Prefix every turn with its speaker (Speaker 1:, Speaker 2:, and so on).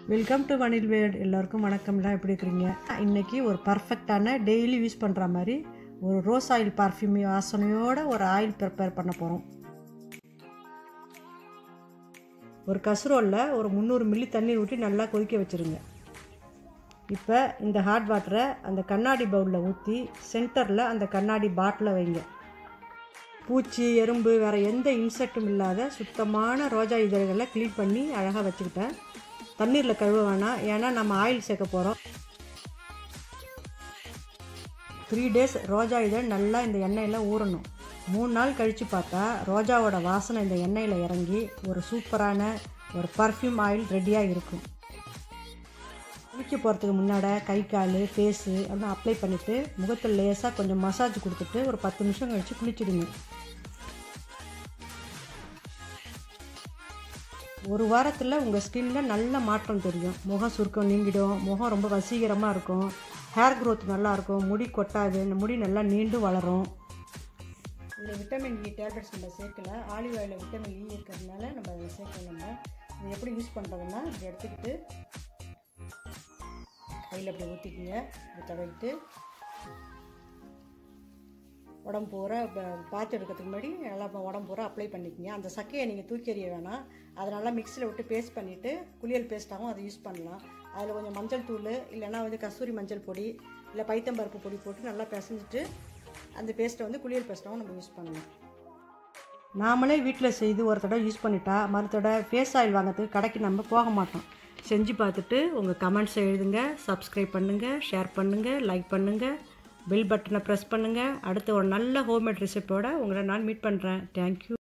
Speaker 1: welcome to வனில் word எல்லோருக்கும் வணக்கம்லாம் எப்படி இருக்கிறீங்க இன்றைக்கி ஒரு பர்ஃபெக்டான டெய்லி யூஸ் பண்ணுற மாதிரி ஒரு ரோஸ் ஆயில் பர்ஃப்யூம் வாசனையோட ஒரு ஆயில் ப்ரிப்பேர் பண்ண போகிறோம் ஒரு கசுரோலில் ஒரு முந்நூறு மில்லி தண்ணி ஊற்றி நல்லா கொதிக்க வச்சுருங்க இப்போ இந்த ஹாட் வாட்டரை அந்த கண்ணாடி பவுலில் ஊற்றி சென்டரில் அந்த கண்ணாடி பாட்டிலை வைங்க பூச்சி எறும்பு வேறு எந்த இன்செக்டும் இல்லாத சுத்தமான ரோஜா இதழ்களை க்ளீன் பண்ணி அழகாக வச்சுக்கிட்டேன் தண்ணீரில் கழுவ வேணாம் ஏன்னா நம்ம ஆயில் சேர்க்க போகிறோம் த்ரீ டேஸ் ரோஜா இதழ் நல்லா இந்த எண்ணெயில் ஊறணும் மூணு நாள் கழித்து பார்த்தா ரோஜாவோட வாசனை இந்த எண்ணெயில் இறங்கி ஒரு சூப்பரான ஒரு பர்ஃப்யூம் ஆயில் ரெடியாக இருக்கும் குளிக்க போகிறதுக்கு முன்னாடி கை கால் ஃபேஸு அப்படின்னு அப்ளை பண்ணிவிட்டு முகத்தில் லேசாக கொஞ்சம் மசாஜ் கொடுத்துட்டு ஒரு பத்து நிமிஷம் கழித்து குளிச்சிடுங்க ஒரு வாரத்தில் உங்கள் ஸ்கின்னில் நல்ல மாற்றம் தெரியும் முகம் சுருக்கம் நீங்கிடும் முகம் ரொம்ப வசீகரமாக இருக்கும் ஹேர் க்ரோத் நல்லாயிருக்கும் முடி கொட்டாது இந்த முடி நல்லா நீண்டு வளரும் இதில் விட்டமின் இ டேப்லெட்ஸ் நம்ம சேர்க்கல ஆலிவ் ஆயிலில் விட்டமின் இ இருக்கிறதுனால நம்ம அதில் சேர்க்கணும் இது எப்படி யூஸ் பண்ணுறதுன்னா இப்படி எடுத்துக்கிட்டு கையில் அப்படி ஊற்றிக்கிங்க இப்படி தடவிட்டு உடம்பு பூரா பாத்து எடுக்கிறதுக்கு முன்னாடி நல்லா உடம்பு பூரா அப்ளை பண்ணிக்கோங்க அந்த சக்கையை நீங்கள் தூக்கி எறிய வேணாம் அதை நல்லா மிக்சியில் விட்டு பேஸ்ட் பண்ணிவிட்டு குளியல் பேஸ்ட்டாகவும் அதை யூஸ் பண்ணலாம் அதில் கொஞ்சம் மஞ்சள் தூள் இல்லைன்னா வந்து கஸ்தூரி மஞ்சள் பொடி இல்லை பைத்தம்பருப்பு பொடி போட்டு நல்லா பிசைஞ்சிட்டு அந்த பேஸ்ட்டை வந்து குளியல் பேஸ்ட்டாகவும் நம்ம யூஸ் பண்ணலாம் நாமளே வீட்டில் செய்து ஒரு தடவை யூஸ் பண்ணிட்டா மறு தடவை ஃபேஸ் ஆயில் வாங்கிறதுக்கு கடைக்கு நம்ம போக மாட்டோம் செஞ்சு பார்த்துட்டு உங்கள் கமெண்ட்ஸை எழுதுங்க சப்ஸ்கிரைப் பண்ணுங்கள் ஷேர் பண்ணுங்கள் லைக் பண்ணுங்கள் பெல் பட்டனை ப்ரெஸ் பண்ணுங்கள் அடுத்த ஒரு நல்ல ஹோம்மேட் ரெசிப்பியோட உங்களை நான் மீட் பண்ணுறேன் தேங்க்யூ